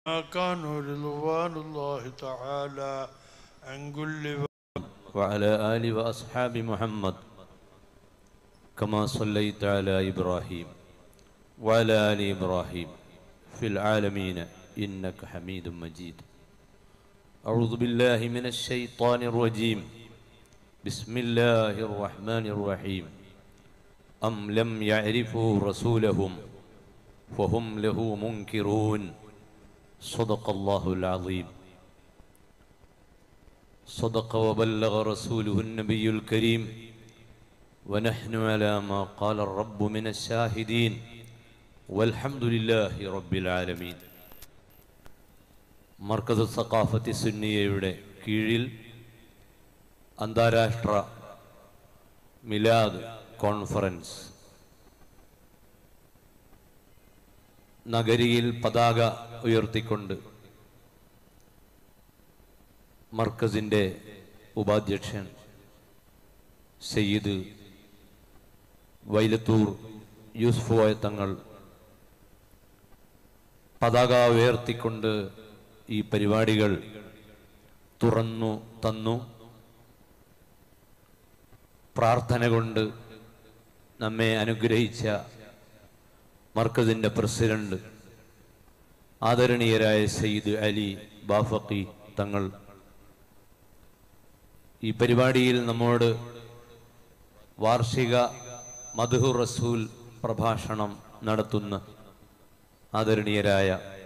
ما كانوا رضوان الله تعالى عن كل وعلى آل وأصحاب محمد كما صليت على إبراهيم وعلى آل إبراهيم في العالمين إنك حميد مجيد أعوذ بالله من الشيطان الرجيم بسم الله الرحمن الرحيم أم لم يعرفوا رسولهم فهم له منكرون صدق الله العظيم صدق وبلغ رسوله النبي الكريم ونحن على ما قال الرب من الشاهدين والحمد لله رب العالمين മർക്കസ് സഖാഫത്തി സുന്നിയയുടെ കീഴിൽ അന്താരാഷ്ട്ര മിലാദ് കോൺഫറൻസ് നഗരിയിൽ പതാക ഉയർത്തിക്കൊണ്ട് മർക്കസിൻ്റെ ഉപാധ്യക്ഷൻ സയ്യിദ് വൈലത്തൂർ യൂസുഫ് കോയ തങ്ങൾ പതാക ഉയർത്തിക്കൊണ്ട് ഈ പരിപാടികൾ തുറന്നു തന്നു പ്രാർത്ഥന കൊണ്ട് നമ്മെ അനുഗ്രഹിച്ച മർക്കസിൻ്റെ പ്രസിഡന്റ് ആദരണീയരായ സയ്യിദ് അലി ബാഫക്കി തങ്ങൾ ഈ പരിപാടിയിൽ നമ്മോട് വാർഷിക മധു റസൂൽ പ്രഭാഷണം നടത്തുന്ന ആദരണീയരായ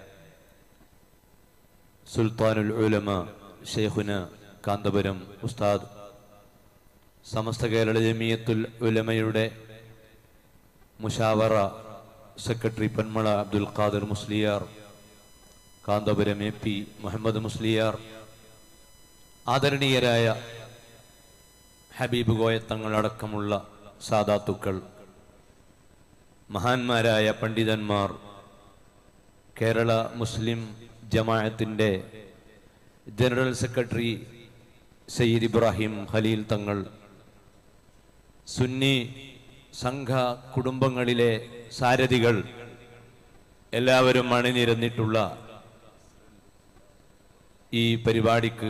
സുൽത്താനുൽ ഉലമ ഷെയ്ഖുന കാന്തപുരം ഉസ്താദ് സമസ്ത കേരള ജമിയത്തുൽ ഉലമയുടെ Mushawara secretary Panmala Abdul Khader Musliyar Kanthapuram A P Muhammad Musliyar ആദരണീയരായ ഹബീബ് കോയത്തങ്ങളടക്കമുള്ള സാദാത്തുക്കൾ മഹാന്മാരായ പണ്ഡിതന്മാർ കേരള മുസ്ലിം ജമാഅത്തിൻ്റെ ജനറൽ സെക്രട്ടറി സയ്യിദ് ഇബ്രാഹിം ഖലീൽ തങ്ങൾ സുന്നി സംഘ കുടുംബങ്ങളിലെ സാരഥികൾ എല്ലാവരും അണിനിരന്നിട്ടുള്ള ഈ പരിപാടിക്ക്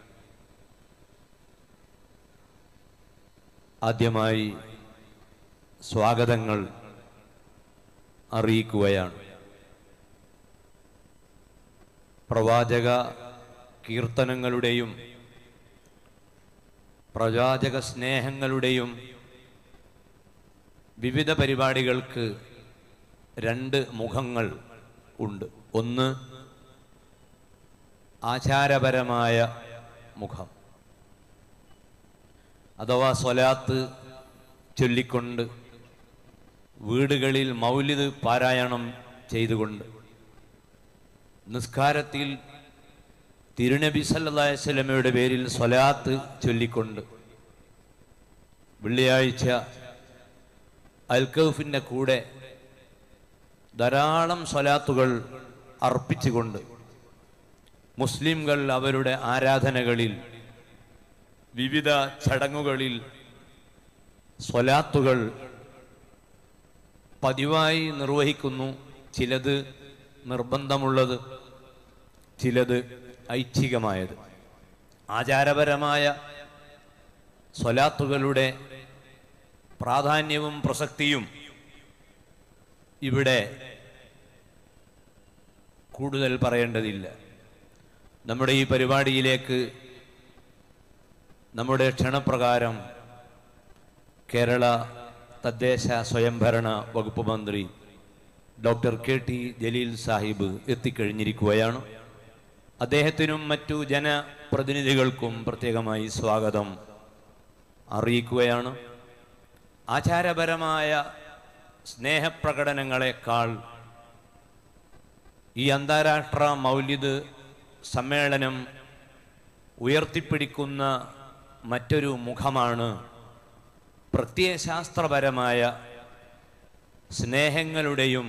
ആദ്യമായി സ്വാഗതങ്ങൾ അറിയിക്കുകയാണ് പ്രവാചക കീർത്തനങ്ങളുടെയും പ്രവാചക സ്നേഹങ്ങളുടെയും വിവിധ പരിപാടികൾക്ക് രണ്ട് മുഖങ്ങൾ ഉണ്ട് ഒന്ന് ആചാരപരമായ മുഖം അഥവാ സ്വലാത്ത് ചൊല്ലിക്കൊണ്ട് വീടുകളിൽ മൗലിദ് പാരായണം ചെയ്തുകൊണ്ട് നിസ്കാരത്തിൽ തിരുനബി സല്ലല്ലാഹു അലൈഹി വസല്ലമയുടെ പേരിൽ സ്വലാത്ത് ചൊല്ലിക്കൊണ്ട് വെള്ളിയാഴ്ച അൽക്കൗഫിൻ്റെ കൂടെ ധാരാളം സ്വലാത്തുകൾ അർപ്പിച്ചുകൊണ്ട് മുസ്ലിംകൾ അവരുടെ ആരാധനകളിൽ വിവിധ ചടങ്ങുകളിൽ സ്വലാത്തുകൾ പതിവായി നിർവഹിക്കുന്നു ചിലത് നിർബന്ധമുള്ളത് ചിലത് ഐച്ഛികമായത് ആചാരപരമായ സ്വലാത്തുകളുടെ പ്രാധാന്യവും പ്രസക്തിയും ഇവിടെ കൂടുതൽ പറയേണ്ടതില്ല നമ്മുടെ ഈ പരിപാടിയിലേക്ക് നമ്മുടെ ക്ഷണപ്രകാരം കേരള തദ്ദേശ സ്വയംഭരണ വകുപ്പ് മന്ത്രി doctor K T Jaleel Sahib എത്തിക്കഴിഞ്ഞിരിക്കുകയാണ് അദ്ദേഹത്തിനും മറ്റു ജനപ്രതിനിധികൾക്കും പ്രത്യേകമായി സ്വാഗതം അറിയിക്കുകയാണ് ആചാരപരമായ സ്നേഹപ്രകടനങ്ങളെക്കാൾ ഈ അന്താരാഷ്ട്ര മൗലിദ് സമ്മേളനം ഉയർത്തിപ്പിടിക്കുന്ന മറ്റൊരു മുഖമാണ് പ്രത്യയശാസ്ത്രപരമായ സ്നേഹങ്ങളുടെയും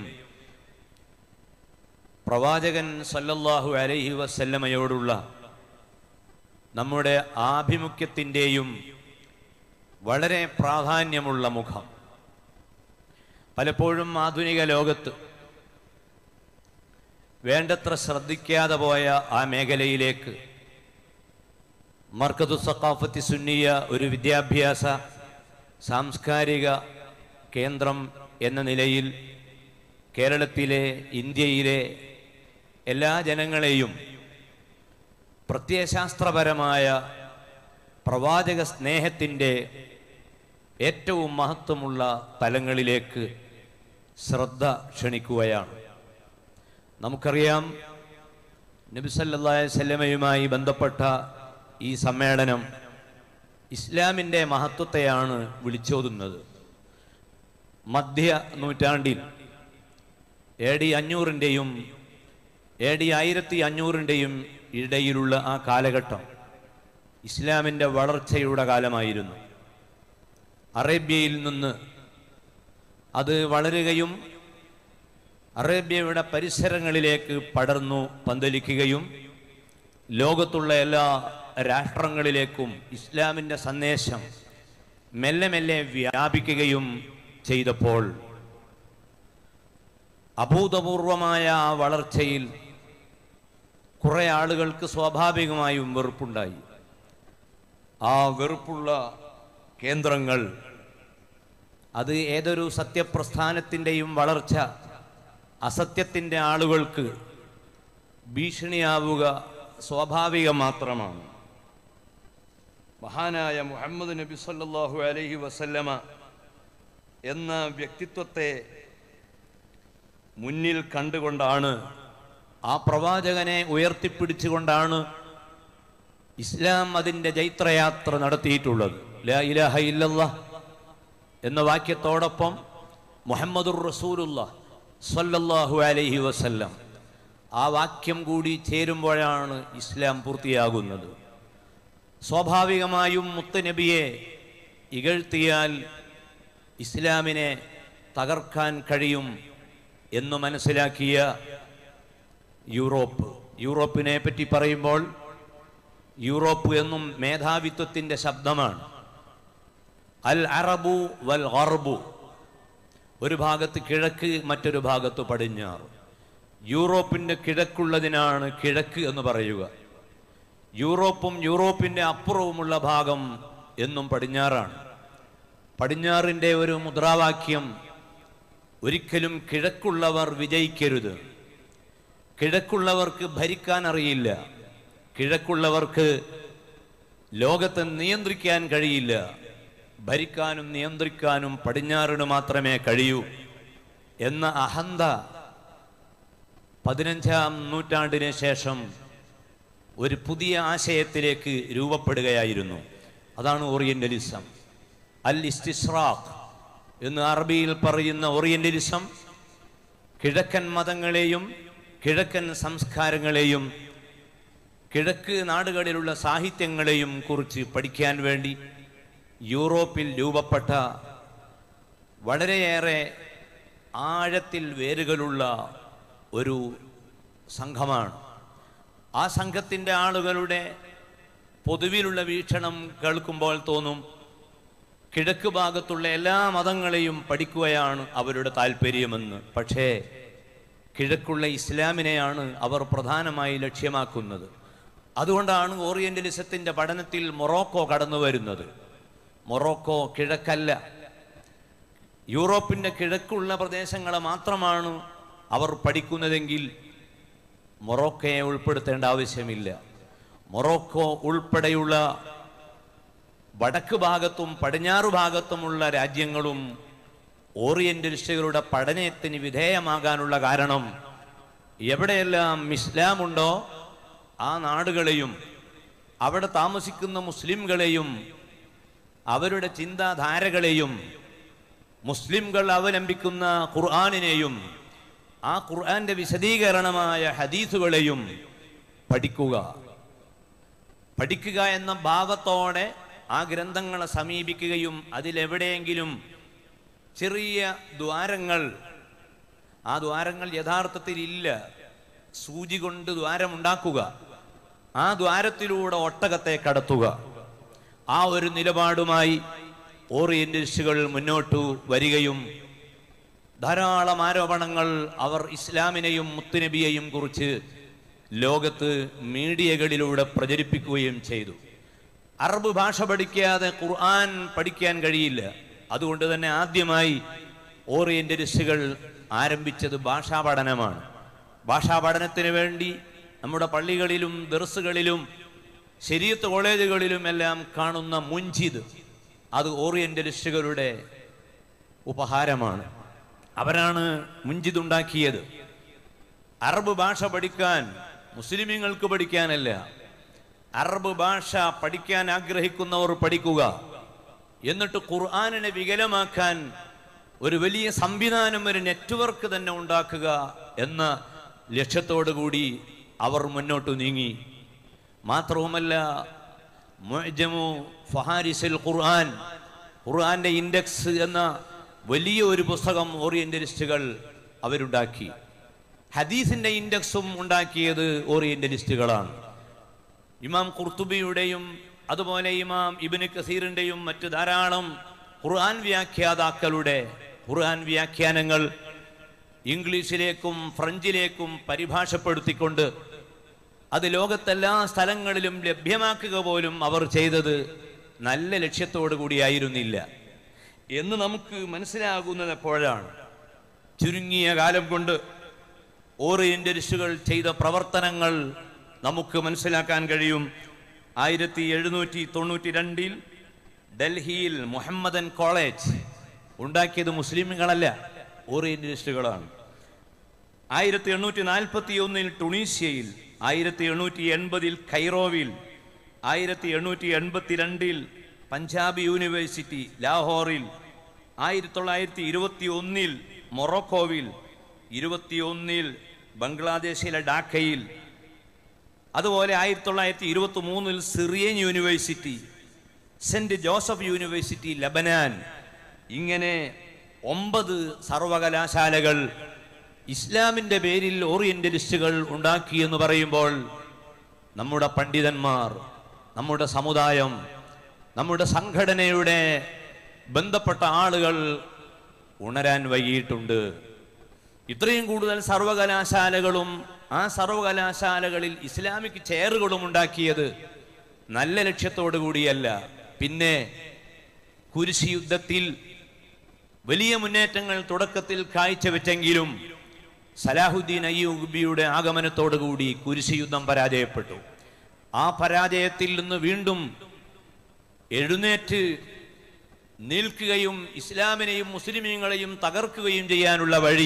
പ്രവാചകൻ സല്ലല്ലാഹു അലൈഹി വസല്ലമയോടുള്ള നമ്മുടെ ആഭിമുഖ്യത്തിൻ്റെയും വളരെ പ്രാധാന്യമുള്ള മുഖം പലപ്പോഴും ആധുനിക ലോകത്ത് വേണ്ടത്ര ശ്രദ്ധിക്കാതെ പോയ ആ മേഖലയിലേക്ക് മർക്കതു സഖാഫത്തി സുന്നിയ ഒരു വിദ്യാഭ്യാസ സാംസ്കാരിക കേന്ദ്രം എന്ന നിലയിൽ കേരളത്തിലെ ഇന്ത്യയിലെ എല്ലാ ജനങ്ങളെയും പ്രത്യയശാസ്ത്രപരമായ പ്രവാചക സ്നേഹത്തിൻ്റെ ഏറ്റവും മഹത്വമുള്ള തലങ്ങളിലേക്ക് ശ്രദ്ധ ക്ഷണിക്കുകയാണ് നമുക്കറിയാം നബിസല്ലാ വല്ലമയുമായി ബന്ധപ്പെട്ട ഈ സമ്മേളനം ഇസ്ലാമിൻ്റെ മഹത്വത്തെയാണ് വിളിച്ചോതുന്നത് മധ്യ നൂറ്റാണ്ടിൽ എ ഡി അഞ്ഞൂറിൻ്റെയും എ ഡി ആയിരത്തി അഞ്ഞൂറിൻ്റെയും ഇടയിലുള്ള ആ കാലഘട്ടം ഇസ്ലാമിൻ്റെ വളർച്ചയുടെ കാലമായിരുന്നു അറേബ്യയിൽ നിന്ന് അത് വളരുകയും അറേബ്യയുടെ പരിസരങ്ങളിലേക്ക് പടർന്നു പന്തലിക്കുകയും ലോകത്തുള്ള എല്ലാ രാഷ്ട്രങ്ങളിലേക്കും ഇസ്ലാമിൻ്റെ സന്ദേശം മെല്ലെ മെല്ലെ വ്യാപിക്കുകയും ചെയ്തപ്പോൾ അഭൂതപൂർവമായ ആ വളർച്ചയിൽ കുറെ ആളുകൾക്ക് സ്വാഭാവികമായും വെറുപ്പുണ്ടായി ആ വെറുപ്പുള്ള കേന്ദ്രങ്ങൾ അത് ഏതൊരു സത്യപ്രസ്ഥാനത്തിൻ്റെയും വളർച്ച അസത്യത്തിൻ്റെ ആളുകൾക്ക് ഭീഷണിയാവുക സ്വാഭാവികം മാത്രമാണ് മഹാനായ മുഹമ്മദ് നബി സല്ലല്ലാഹു അലൈഹി വസല്ലമ എന്ന വ്യക്തിത്വത്തെ മുന്നിൽ കണ്ടുകൊണ്ടാണ് ആ പ്രവാചകനെ ഉയർത്തിപ്പിടിച്ചുകൊണ്ടാണ് ഇസ്ലാം അതിൻ്റെ ജൈത്രയാത്ര നടത്തിയിട്ടുള്ളത് ലാ ഇലാഹ ഇല്ലല്ലാ എന്ന വാക്യത്തോടൊപ്പം മുഹമ്മദുർ റസൂലുള്ള സല്ലല്ലാഹു അലൈഹി വസല്ലം ആ വാക്യം കൂടി ചേരുമ്പോഴാണ് ഇസ്ലാം പൂർത്തിയാകുന്നത് സ്വാഭാവികമായും മുത്തുനബിയെ ഇകഴ്ത്തിയാൽ ഇസ്ലാമിനെ തകർക്കാൻ കഴിയും എന്ന് മനസ്സിലാക്കിയ യൂറോപ്പ് യൂറോപ്പിനെ പറ്റി പറയുമ്പോൾ യൂറോപ്പ് എന്നും മേധാവിത്വത്തിൻ്റെ ശബ്ദമാണ് അൽ അറബു വൽ ഗർബു ഒരു ഭാഗത്ത് കിഴക്ക് മറ്റൊരു ഭാഗത്ത് പടിഞ്ഞാറ് യൂറോപ്പിൻ്റെ കിഴക്കുള്ളതിനാണ് കിഴക്ക് എന്ന് പറയുക യൂറോപ്പും യൂറോപ്പിൻ്റെ അപ്പുറവുമുള്ള ഭാഗം എന്നും പടിഞ്ഞാറാണ് പടിഞ്ഞാറിൻ്റെ ഒരു മുദ്രാവാക്യം ഒരിക്കലും കിഴക്കുള്ളവർ വിജയിക്കരുത് കിഴക്കുള്ളവർക്ക് ഭരിക്കാൻ അറിയില്ല കിഴക്കുള്ളവർക്ക് ലോകത്തെ നിയന്ത്രിക്കാൻ കഴിയില്ല ഭരിക്കാനും നിയന്ത്രിക്കാനും പടിഞ്ഞാറിന് മാത്രമേ കഴിയൂ എന്ന അഹന്ത പതിനഞ്ചാം നൂറ്റാണ്ടിന് ശേഷം ഒരു പുതിയ ആശയത്തിലേക്ക് രൂപപ്പെടുകയായിരുന്നു അതാണ് ഓറിയന്റലിസം അൽ ഇസ്തിസ്രാഖ് എന്ന് അറബിയിൽ പറയുന്ന ഓറിയന്റലിസം കിഴക്കൻ മതങ്ങളെയും കിഴക്കൻ സംസ്കാരങ്ങളെയും കിഴക്ക് നാടുകളിലുള്ള സാഹിത്യങ്ങളെയും കുറിച്ച് പഠിക്കാൻ വേണ്ടി യൂറോപ്പിൽ രൂപപ്പെട്ട വളരെയേറെ ആഴത്തിൽ വേരുകളുള്ള ഒരു സംഘമാണ് ആ സംഘത്തിൻ്റെ ആളുകളുടെ പൊതുവിലുള്ള വീക്ഷണം കേൾക്കുമ്പോൾ തോന്നും കിഴക്ക് ഭാഗത്തുള്ള എല്ലാ മതങ്ങളെയും പഠിക്കുകയാണ് അവരുടെ താല്പര്യമെന്ന് പക്ഷേ കിഴക്കുള്ള ഇസ്ലാമിനെയാണ് അവർ പ്രധാനമായി ലക്ഷ്യമാക്കുന്നത് അതുകൊണ്ടാണ് ഓറിയന്റലിസത്തിൻ്റെ പഠനത്തിൽ മൊറോക്കോ കടന്നു വരുന്നത് മൊറോക്കോ കിഴക്കല്ല യൂറോപ്പിൻ്റെ കിഴക്കുള്ള പ്രദേശങ്ങളെ മാത്രമാണ് അവർ പഠിക്കുന്നതെങ്കിൽ മൊറോക്കയെ ഉൾപ്പെടുത്തേണ്ട ആവശ്യമില്ല മൊറോക്കോ ഉൾപ്പെടെയുള്ള വടക്ക് ഭാഗത്തും പടിഞ്ഞാറ് ഭാഗത്തുമുള്ള രാജ്യങ്ങളും ഓറിയന്റലിസ്റ്റുകളുടെ പഠനത്തിന് വിധേയമാകാനുള്ള കാരണം എവിടെയെല്ലാം ഇസ്ലാമുണ്ടോ ആ നാടുകളെയും അവിടെ താമസിക്കുന്ന മുസ്ലിംകളെയും അവരുടെ ചിന്താധാരകളെയും മുസ്ലിംകൾ അവലംബിക്കുന്ന ഖുർആാനിനെയും ആ ഖുർആന്റെ വിശദീകരണമായ ഹദീസുകളെയും പഠിക്കുക പഠിക്കുക എന്ന ഭാവത്തോടെ ആ ഗ്രന്ഥങ്ങളെ സമീപിക്കുകയും അതിലെവിടെയെങ്കിലും ചെറിയ ദ്വാരങ്ങൾ ആ ദ്വാരങ്ങൾ യഥാർത്ഥത്തിൽ ഇല്ല സൂചി കൊണ്ട് ദ്വാരമുണ്ടാക്കുക ആ ദ്വാരത്തിലൂടെ ഒട്ടകത്തെ കടത്തുക ആ ഒരു നിലപാടുമായി ഓറിയന്റലിസ്റ്റുകൾ മുന്നോട്ടു വരികയും ധാരാളം ആരോപണങ്ങൾ അവർ ഇസ്ലാമിനെയും മുത്തുനബിയെയും കുറിച്ച് ലോകത്ത് മീഡിയകളിലൂടെ പ്രചരിപ്പിക്കുകയും ചെയ്തു അറബ് ഭാഷ പഠിക്കാതെ ഖുർആൻ പഠിക്കാൻ കഴിയില്ല അതുകൊണ്ട് തന്നെ ആദ്യമായി ഓറിയന്റലിസ്റ്റുകൾ ആരംഭിച്ചത് ഭാഷാ പഠനമാണ് ഭാഷാ പഠനത്തിന് വേണ്ടി നമ്മുടെ പള്ളികളിലും ദർസുകളിലും ശരീരത്ത് കോളേജുകളിലും എല്ലാം കാണുന്ന മുഞ്ചിത് അത് ഓറിയന്റലിസ്റ്റുകളുടെ ഉപഹാരമാണ് അവരാണ് മുഞ്ചിത് ഉണ്ടാക്കിയത് അറബ് ഭാഷ പഠിക്കാൻ മുസ്ലിമീങ്ങൾക്ക് പഠിക്കാനല്ല അറബ് ഭാഷ പഠിക്കാൻ ആഗ്രഹിക്കുന്നവർ പഠിക്കുക എന്നിട്ട് ഖുർആാനിനെ വികലമാക്കാൻ ഒരു വലിയ സംവിധാനം ഒരു നെറ്റ്വർക്ക് തന്നെ ഉണ്ടാക്കുക എന്ന ലക്ഷ്യത്തോടു കൂടി അവർ മുന്നോട്ട് നീങ്ങി മാത്രവുമല്ല മുഅ്ജമു ഫഹാരിസിൽ ഖുർആൻ ഖുർആന്റെ ഇൻഡെക്സ് എന്ന വലിയ ഒരു പുസ്തകം ഓറിയന്റലിസ്റ്റുകൾ അവരുണ്ടാക്കി ഹദീസിന്റെ ഇൻഡെക്സും ഉണ്ടാക്കിയത് ഓറിയന്റലിസ്റ്റുകളാണ് ഇമാം ഖുർത്തുബിയുടെയും അതുപോലെ ഇമാം ഇബിന് കസീറിന്റെയും മറ്റു ധാരാളം ഖുർആൻ വ്യാഖ്യാതാക്കളുടെ ഖുർആൻ വ്യാഖ്യാനങ്ങൾ ഇംഗ്ലീഷിലേക്കും ഫ്രഞ്ചിലേക്കും പരിഭാഷപ്പെടുത്തിക്കൊണ്ട് അത് ലോകത്തെല്ലാ സ്ഥലങ്ങളിലും ലഭ്യമാക്കുക പോലും അവർ ചെയ്തത് നല്ല ലക്ഷ്യത്തോടു കൂടിയായിരുന്നില്ല എന്ന് നമുക്ക് മനസ്സിലാകുന്നത് എപ്പോഴാണ് ചുരുങ്ങിയ കാലം കൊണ്ട് ഓറിയന്റലിസ്റ്റുകൾ ചെയ്ത പ്രവർത്തനങ്ങൾ നമുക്ക് മനസ്സിലാക്കാൻ കഴിയും ആയിരത്തി എഴുന്നൂറ്റി തൊണ്ണൂറ്റി രണ്ടിൽ ഡൽഹിയിൽ മുഹമ്മദൻ കോളേജ് ഉണ്ടാക്കിയത് മുസ്ലിമുകളല്ല ഓറിയന്റലിസ്റ്റുകളാണ് ആയിരത്തി എണ്ണൂറ്റി നാൽപ്പത്തി ഒന്നിൽ ടുണീഷ്യയിൽ ആയിരത്തി എണ്ണൂറ്റി എൺപതിൽ കൈറോവിൽ ആയിരത്തി എണ്ണൂറ്റി എൺപത്തിരണ്ടിൽ പഞ്ചാബ് യൂണിവേഴ്സിറ്റി ലാഹോറിൽ ആയിരത്തി തൊള്ളായിരത്തി ഇരുപത്തി ഒന്നിൽ മൊറോക്കോവിൽ ഇരുപത്തിയൊന്നിൽ ബംഗ്ലാദേശിലെ ഡാക്കയിൽ അതുപോലെ ആയിരത്തി തൊള്ളായിരത്തി ഇരുപത്തി മൂന്നിൽ Syrian university saint Joseph university Lebanon ഇങ്ങനെ ഒമ്പത് സർവകലാശാലകൾ ഇസ്ലാമിന്റെ പേരിൽ ഓറിയന്റലിസ്റ്റുകൾ ഉണ്ടാക്കി എന്ന് പറയുമ്പോൾ നമ്മുടെ പണ്ഡിതന്മാർ നമ്മുടെ സമുദായം നമ്മുടെ സംഘടനയുടെ ബന്ധപ്പെട്ട ആളുകൾ ഉണരാൻ വൈകിയിട്ടുണ്ട് ഇത്രയും കൂടുതൽ സർവകലാശാലകളും ആ സർവകലാശാലകളിൽ ഇസ്ലാമിക് ചെയറുകളും ഉണ്ടാക്കിയത് നല്ല ലക്ഷ്യത്തോടു കൂടിയല്ല പിന്നെ കുരിശി യുദ്ധത്തിൽ വലിയ മുന്നേറ്റങ്ങൾ തുടക്കത്തിൽ കാഴ്ചവെച്ചെങ്കിലും സലാഹുദ്ദീൻ അയ്യൂബിയുടെ ആഗമനത്തോടുകൂടി കുരിശി യുദ്ധം പരാജയപ്പെട്ടു ആ പരാജയത്തിൽ നിന്ന് വീണ്ടും എഴുന്നേറ്റ് നിൽക്കുകയും ഇസ്ലാമിനെയും മുസ്ലിമീങ്ങളെയും തകർക്കുകയും ചെയ്യാനുള്ള വഴി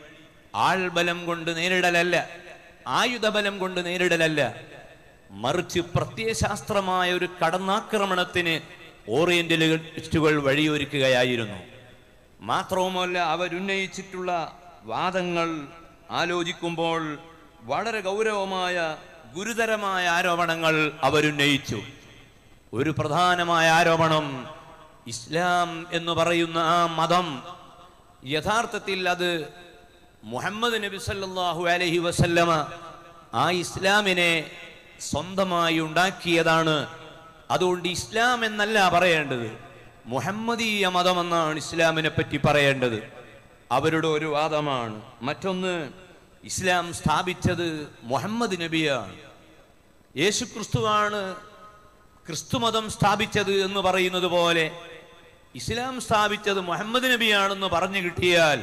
ആൾബലം കൊണ്ട് നേരിടലല്ല ആയുധബലം കൊണ്ട് നേരിടലല്ല മറിച്ച് പ്രത്യയശാസ്ത്രമായ ഒരു കടന്നാക്രമണത്തിന് ഓറിയന്റലിസ്റ്റുകൾ വഴിയൊരുക്കുകയായിരുന്നു മാത്രവുമല്ല അവരുന്നയിച്ചിട്ടുള്ള വാദങ്ങൾ ആലോചിക്കുമ്പോൾ വളരെ ഗൗരവമായ ഗുരുതരമായ ആരോപണങ്ങൾ അവരുന്നയിച്ചു ഒരു പ്രധാനമായ ആരോപണം ഇസ്ലാം എന്ന് പറയുന്ന ആ മതം യഥാർത്ഥത്തിൽ അത് മുഹമ്മദ് നബി സല്ലല്ലാഹു അലൈഹി വസല്ലമ ആ ഇസ്ലാമിനെ സ്വന്തമായി ഉണ്ടാക്കിയതാണ് അതുകൊണ്ട് ഇസ്ലാം എന്നല്ല പറയേണ്ടത് മുഹമ്മദീയ മതമെന്നാണ് ഇസ്ലാമിനെ പറ്റി പറയേണ്ടത് അവരുടെ ഒരു വാദമാണ് മറ്റൊന്ന് ഇസ്ലാം സ്ഥാപിച്ചത് മുഹമ്മദ് നബിയാണ് യേശു ക്രിസ്തുവാണ് ക്രിസ്തുമതം സ്ഥാപിച്ചത് എന്ന് പറയുന്നത് പോലെ ഇസ്ലാം സ്ഥാപിച്ചത് മുഹമ്മദ് നബിയാണെന്ന് പറഞ്ഞു കിട്ടിയാൽ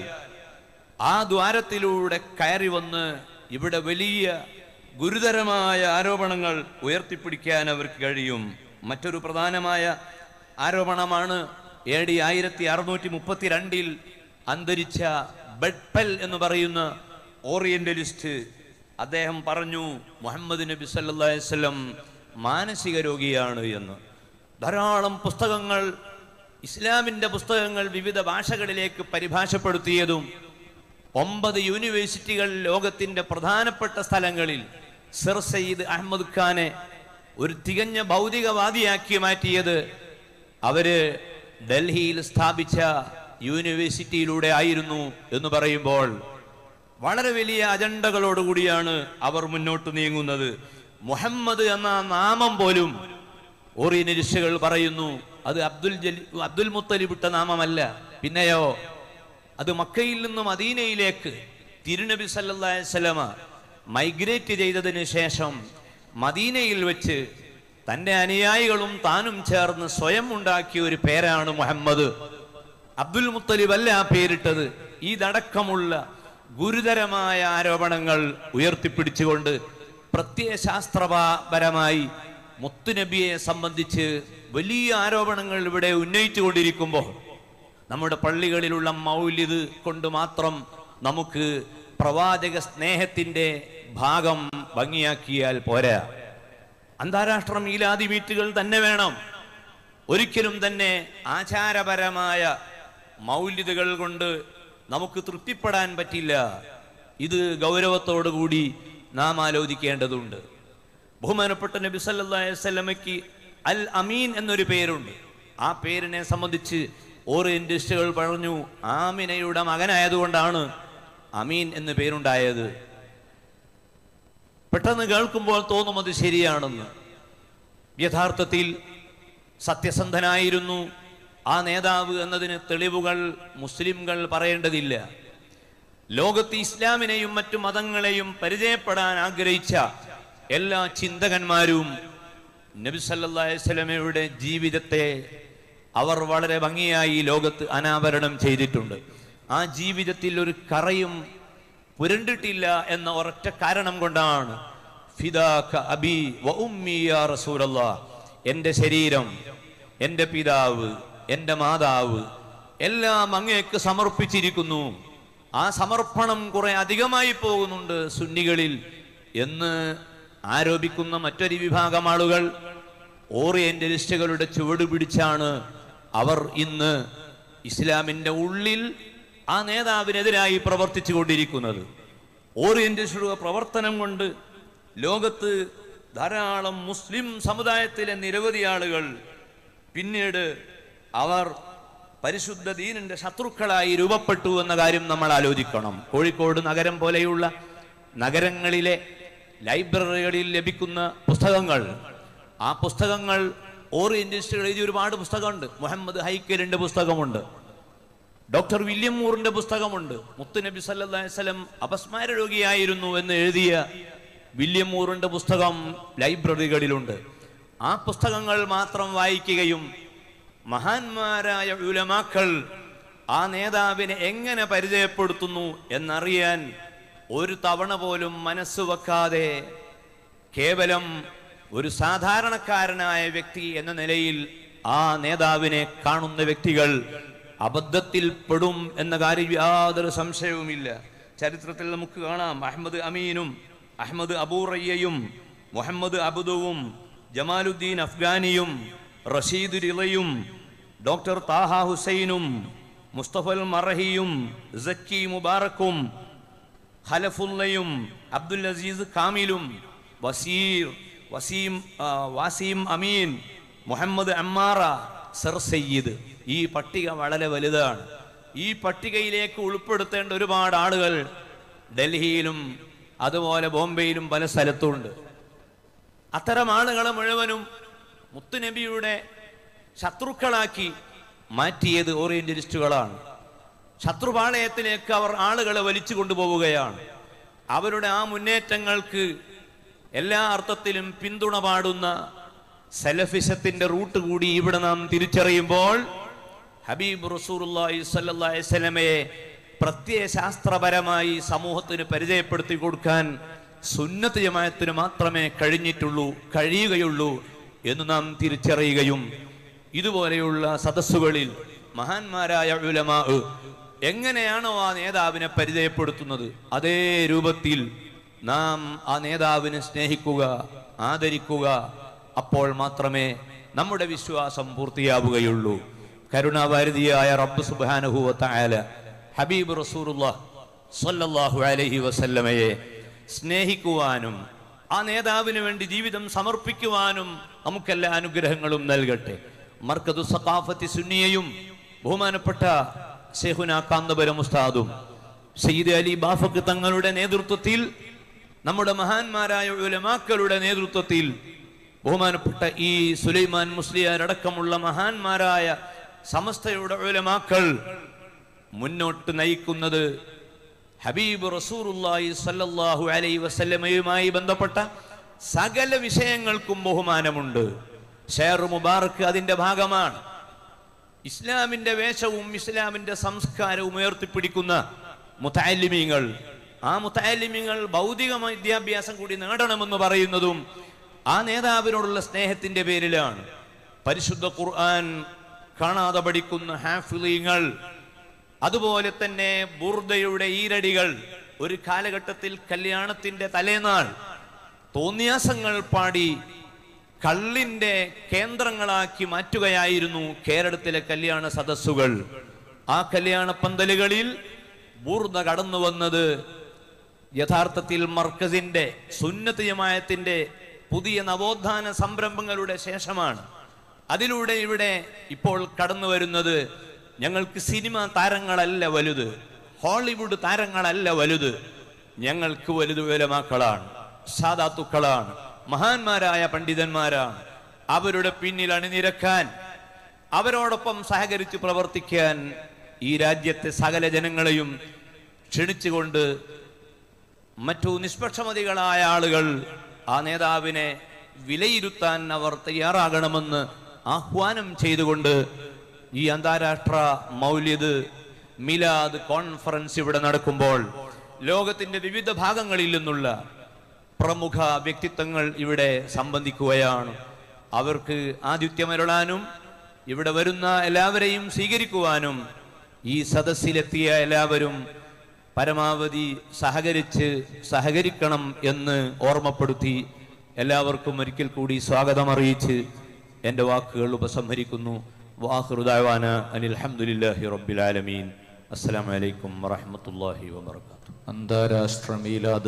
ആ ദ്വാരത്തിലൂടെ കയറി വന്ന് ഇവിടെ വലിയ ഗുരുതരമായ ആരോപണങ്ങൾ ഉയർത്തിപ്പിടിക്കാൻ അവർക്ക് കഴിയും മറ്റൊരു പ്രധാനമായ ആരോപണമാണ് എ ഡി ആയിരത്തി അറുന്നൂറ്റി മുപ്പത്തിരണ്ടിൽ അന്തരിച്ച ബെഡ്പൽ എന്ന് പറയുന്ന ഓറിയന്റലിസ്റ്റ് അദ്ദേഹം പറഞ്ഞു മുഹമ്മദ് നബി സല്ലല്ലാഹു അലൈഹി വസല്ലം മാനസിക രോഗിയാണ് എന്ന് ധാരാളം പുസ്തകങ്ങൾ ഇസ്ലാമിന്റെ പുസ്തകങ്ങൾ വിവിധ ഭാഷകളിലേക്ക് പരിഭാഷപ്പെടുത്തിയതും ഒമ്പത് യൂണിവേഴ്സിറ്റികൾ ലോകത്തിന്റെ പ്രധാനപ്പെട്ട സ്ഥലങ്ങളിൽ സർ സയ്യിദ് അഹമ്മദ് ഖാനെ ഒരു തികഞ്ഞ ഭൗതികവാദിയാക്കി മാറ്റിയത് അവര് ഡൽഹിയിൽ സ്ഥാപിച്ച യൂണിവേഴ്സിറ്റിയിലൂടെ ആയിരുന്നു എന്ന് പറയുമ്പോൾ വളരെ വലിയ അജണ്ടകളോടുകൂടിയാണ് അവർ മുന്നോട്ട് നീങ്ങുന്നത് മുഹമ്മദ് എന്ന നാമം പോലും ഓറിയനിസ്റ്റുകൾ പറയുന്നു അത് അബ്ദുൽ ജലി അബ്ദുൽ മുത്തലിബ് ഇട്ട നാമമല്ല പിന്നെയോ അത് മക്കയിൽ നിന്ന് മദീനയിലേക്ക് തിരുനബി സല്ലല്ലാഹു അലൈഹി വസല്ലമ മൈഗ്രേറ്റ് ചെയ്തതിന് ശേഷം മദീനയിൽ വെച്ച് തന്റെ അനുയായികളും താനും ചേർന്ന് സ്വയം ഉണ്ടാക്കിയ ഒരു പേരാണ് മുഹമ്മദ് അബ്ദുൽ മുത്തലിബ് അല്ല ആ പേരിട്ടത് ഇതടക്കമുള്ള ഗുരുതരമായ ആരോപണങ്ങൾ ഉയർത്തിപ്പിടിച്ചുകൊണ്ട് പ്രത്യയശാസ്ത്രപരമായി മുത്തുനബിയെ സംബന്ധിച്ച് വലിയ ആരോപണങ്ങൾ ഇവിടെ ഉന്നയിച്ചുകൊണ്ടിരിക്കുമ്പോൾ നമ്മുടെ പള്ളികളിലുള്ള മൗലിദ് കൊണ്ട് മാത്രം നമുക്ക് പ്രവാചക സ്നേഹത്തിന്റെ ഭാഗം ഭംഗിയാക്കിയാൽ പോരാ അന്താരാഷ്ട്ര മീലാദി മീറ്റുകൾ തന്നെ വേണം ഒരിക്കലും തന്നെ ആചാരപരമായ മൗല്യതകൾ കൊണ്ട് നമുക്ക് തൃപ്തിപ്പെടാൻ പറ്റില്ല ഇത് ഗൗരവത്തോടു കൂടി നാം ആലോചിക്കേണ്ടതുണ്ട് ബഹുമാനപ്പെട്ട നബി സല്ലല്ലാഹു അലൈഹി വസല്ലമയ്ക്ക് അൽ അമീൻ എന്നൊരു പേരുണ്ട് ആ പേരിനെ സംബന്ധിച്ച് ഓറിയന്റിസ്റ്റുകൾ പറഞ്ഞു ആമിനയുടെ മകനായതുകൊണ്ടാണ് അമീൻ എന്ന് പേരുണ്ടായത് പെട്ടെന്ന് കേൾക്കുമ്പോൾ തോന്നും അത് ശരിയാണെന്ന് യഥാർത്ഥത്തിൽ സത്യസന്ധനായിരുന്നു ആ നേതാവ് എന്നതിന് തെളിവുകൾ മുസ്ലിംകൾ പറയേണ്ടതില്ല ലോകത്ത് ഇസ്ലാമിനെയും മറ്റു മതങ്ങളെയും പരിചയപ്പെടാൻ ആഗ്രഹിച്ച എല്ലാ ചിന്തകന്മാരും നബി സല്ലല്ലാഹു അലൈഹി വസല്ലമയുടെ ജീവിതത്തെ അവർ വളരെ ഭംഗിയായി ഈ ലോകത്ത് അനാവരണം ചെയ്തിട്ടുണ്ട് ആ ജീവിതത്തിൽ ഒരു കറയും പുരണ്ടിട്ടില്ല എന്ന ഒരൊറ്റ കാരണം കൊണ്ടാണ് ഫിദാക അബി വ ഉമ്മി യാ റസൂലല്ലാ എൻ്റെ ശരീരം എൻ്റെ പിതാവ് എൻ്റെ മാതാവ് എല്ലാം അങ്ങേക്ക് സമർപ്പിച്ചിരിക്കുന്നു ആ സമർപ്പണം കുറെ അധികമായി പോകുന്നുണ്ട് സുന്നികളിൽ എന്ന് ആരോപിക്കുന്ന മറ്റൊരു വിഭാഗം ആളുകൾ ഓറിയന്റലിസ്റ്റുകളുടെ ചുവട് പിടിച്ചാണ് അവർ ഇന്ന് ഇസ്ലാമിന്റെ ഉള്ളിൽ ആ നേതാവിനെതിരായി പ്രവർത്തിച്ചു കൊണ്ടിരിക്കുന്നത് ഓറിയന്റലിസ്റ്റുകളുടെ പ്രവർത്തനം കൊണ്ട് ലോകത്ത് ധാരാളം മുസ്ലിം സമുദായത്തിലെ നിരവധി ആളുകൾ പിന്നീട് അവർ പരിശുദ്ധ ദീനിന്റെ ശത്രുക്കളായി രൂപപ്പെട്ടു എന്ന കാര്യം നമ്മൾ ആലോചിക്കണം കോഴിക്കോട് നഗരം പോലെയുള്ള നഗരങ്ങളിലെ ലൈബ്രറികളിൽ ലഭിക്കുന്ന പുസ്തകങ്ങൾ ആ പുസ്തകങ്ങൾ ഓറിയന്റിസ്റ്റുകൾ എഴുതിയ ഒരുപാട് പുസ്തകമുണ്ട് മുഹമ്മദ് ഹൈക്കലിന്റെ പുസ്തകമുണ്ട് ഡോക്ടർ വില്യം മൂറിന്റെ പുസ്തകമുണ്ട് മുത്തുനബി സല്ലല്ലാഹു അലൈഹി വസല്ലം അപസ്മാര രോഗിയായിരുന്നു എന്ന് എഴുതിയ വില്യം മൂറിന്റെ പുസ്തകം ലൈബ്രറികളിലുണ്ട് ആ പുസ്തകങ്ങൾ മാത്രം വായിക്കുകയും മഹാന്മാരായ ഉലമാക്കൾ ആ നേതാവിനെ എങ്ങനെ പരിചയപ്പെടുത്തുന്നു എന്നറിയാൻ ഒരു തവണ പോലും മനസ്സ് വെക്കാതെ കേവലം ഒരു സാധാരണക്കാരനായ വ്യക്തി എന്ന നിലയിൽ ആ നേതാവിനെ കാണുന്ന വ്യക്തികൾ അബദ്ധത്തിൽ പെടും എന്ന കാര്യം യാതൊരു സംശയവുമില്ല ചരിത്രത്തിൽ നമുക്ക് കാണാം അഹമ്മദ് അമീനും അഹമ്മദ് അബൂറയ്യയും മുഹമ്മദ് അബുദുവും ജമാലുദ്ദീൻ അഫ്ഗാനിയും റഷീദ് റിളയും ഡോക്ടർ താഹ ഹുസൈനും മുസ്തഫൽ മറഹിയും സക്കി മുബാറക്കും ഖലഫുല്ലയും അബ്ദുൽ അസീസ് കാമിലും വസീർ വസീം ആ, Wasim Amin Muhammad Ammara sir Sayyid ഈ പട്ടിക വളരെ വലുതാണ് ഈ പട്ടികയിലേക്ക് ഉൾപ്പെടുത്തേണ്ട ഒരുപാട് ആളുകൾ ഡൽഹിയിലും അതുപോലെ ബോംബെയിലും പല സ്ഥലത്തുണ്ട് അത്തരം ആളുകളെ മുഴുവനും മുത്തുനബിയുടെ ശത്രുക്കളാക്കി മാറ്റിയത് ഓറിയന്റലിസ്റ്റുകളാണ് ശത്രുപാളയത്തിലേക്ക് അവർ ആളുകളെ വലിച്ചു കൊണ്ടുപോവുകയാണ് അവരുടെ ആ മുന്നേറ്റങ്ങൾക്ക് എല്ലാ അർത്ഥത്തിലും പിന്തുണ പാടുന്ന സലഫിസത്തിന്റെ റൂട്ട് കൂടി ഇവിടെ നാം തിരിച്ചറിയുമ്പോൾ ഹബീബ് റസൂറുല്ലാഹി സ്വല്ലല്ലാഹി അലൈഹി വസല്ലമയെ പ്രത്യയശാസ്ത്രപരമായി സമൂഹത്തിന് പരിചയപ്പെടുത്തി കൊടുക്കാൻ സുന്നത്ത് ജമാഅത്തിന് മാത്രമേ കഴിഞ്ഞിട്ടുള്ളൂ കഴിയുകയുള്ളൂ എന്ന് നാം തിരിച്ചറിയുകയും ഇതുപോലെയുള്ള സദസ്സുകളിൽ മഹാന്മാരായ ഉലമാ എങ്ങനെയാണോ ആ നേതാവിനെ പരിചയപ്പെടുത്തുന്നത് അതേ രൂപത്തിൽ നാം ആ നേതാവിനെ സ്നേഹിക്കുക ആദരിക്കുക അപ്പോൾ മാത്രമേ നമ്മുടെ വിശ്വാസം പൂർത്തിയാവുകയുള്ളൂ കരുണാവാരിതിയായ റബ്ബ് സുബ്ഹാനഹു വതആല ഹബീബ് റസൂലുള്ളാഹ് സ്വല്ലല്ലാഹു അലൈഹി വസല്ലമയെ സ്നേഹിക്കുവാനും ആ നേതാവിന് വേണ്ടി ജീവിതം സമർപ്പിക്കുവാനും നമുക്കെല്ലാ അനുഗ്രഹങ്ങളും നൽകട്ടെ മർക്കദു സഖാഫത്തി സുന്നിയയും ബഹുമാനപ്പെട്ട ഷെഹുന കാന്തപുരം ഉസ്താദും സയ്യിദ് അലി ബാഫക്ക് തങ്ങളുടെ നേതൃത്വത്തിൽ നമ്മുടെ മഹാന്മാരായ ഉലമാക്കളുടെ നേതൃത്വത്തിൽ ബഹുമാനപ്പെട്ട ഈ സുലൈമാൻ മുസ്ലിയാരടക്കമുള്ള മഹാന്മാരായ സമസ്തയുടെ ഉലമാക്കൾ മുന്നോട്ട് നയിക്കുന്നത് ഹബീബ് റസൂറുല്ലാഹി സല്ലല്ലാഹു അലൈഹി വസല്ലമയുമായി ബന്ധപ്പെട്ട സകല വിഷയങ്ങൾക്കും ബഹുമാനമുണ്ട് ഷെയർ മുബാറക്ക് അതിന്റെ ഭാഗമാണ് ഇസ്ലാമിന്റെ വേഷവും ഇസ്ലാമിന്റെ സംസ്കാരവും ഉയർത്തിപ്പിടിക്കുന്ന മുത്താലിമീങ്ങൾ ആ മുത്താലിമീങ്ങൾ ഭൗതിക വിദ്യാഭ്യാസം കൂടി നേടണമെന്ന് പറയുന്നതും ആ നേതാവിനോടുള്ള സ്നേഹത്തിന്റെ പേരിലാണ് പരിശുദ്ധ ഖുർആൻ കാണാതെ പഠിക്കുന്ന ഹാഫിലീങ്ങൾ അതുപോലെ തന്നെ ബുർദയുടെ ഈരടികൾ ഒരു കാലഘട്ടത്തിൽ കല്യാണത്തിന്റെ തലേനാൾ തോന്നിയാസങ്ങൾ പാടി കള്ളിന്റെ കേന്ദ്രങ്ങളാക്കി മാറ്റുകയായിരുന്നു കേരളത്തിലെ കല്യാണ സദസ്സുകൾ ആ കല്യാണ പന്തലുകളിൽ ബൂർദ കടന്നു വന്നത് യഥാർത്ഥത്തിൽ മർക്കസിന്റെ സുന്നത്ത് ജമായത്തിന്റെ പുതിയ നവോത്ഥാന സംരംഭങ്ങളുടെ ശേഷമാണ് അതിലൂടെ ഇവിടെ ഇപ്പോൾ കടന്നു വരുന്നത് ഞങ്ങൾക്ക് സിനിമ താരങ്ങളല്ല വലുത് ഹോളിവുഡ് താരങ്ങളല്ല വലുത് ഞങ്ങൾക്ക് വലുത് വേലമാക്കളാണ് സാധാത്തുക്കളാണ് മഹാന്മാരായ പണ്ഡിതന്മാരാണ് അവരുടെ പിന്നിൽ അണിനിരക്കാൻ അവരോടൊപ്പം സഹകരിച്ച് പ്രവർത്തിക്കാൻ ഈ രാജ്യത്തെ സകല ജനങ്ങളെയും ക്ഷണിച്ചുകൊണ്ട് മറ്റു നിഷ്പക്ഷമതികളായ ആളുകൾ ആ നേതാവിനെ വിലയിരുത്താൻ അവർ തയ്യാറാകണമെന്ന് ആഹ്വാനം ചെയ്തുകൊണ്ട് ഈ അന്താരാഷ്ട്ര മൗല്യത് മിലാദ് കോൺഫറൻസ് ഇവിടെ നടക്കുമ്പോൾ ലോകത്തിന്റെ വിവിധ ഭാഗങ്ങളിൽ നിന്നുള്ള പ്രമുഖ വ്യക്തിത്വങ്ങൾ ഇവിടെ സംബന്ധിക്കുകയാണ് അവർക്ക് ആതിഥ്യമരുളാനും ഇവിടെ വരുന്ന എല്ലാവരെയും സ്വീകരിക്കുവാനും ഈ സദസ്സിലെത്തിയ എല്ലാവരും പരമാവധി സഹകരിച്ച് സഹകരിക്കണം എന്ന് ഓർമ്മപ്പെടുത്തി എല്ലാവർക്കും ഒരിക്കൽ കൂടി സ്വാഗതം അറിയിച്ച് എൻ്റെ വാക്കുകൾ ഉപസംഹരിക്കുന്നു വാഹൃദാവാന അനിൽ അഹമ്മദില്ലാഹി റബ്ബിൽ ആലമീൻ അസ്സലാമലൈക്കും വറഹമത്തല്ലാഹി വാബർക്കാത്തു അന്താരാഷ്ട്ര മീലാദ്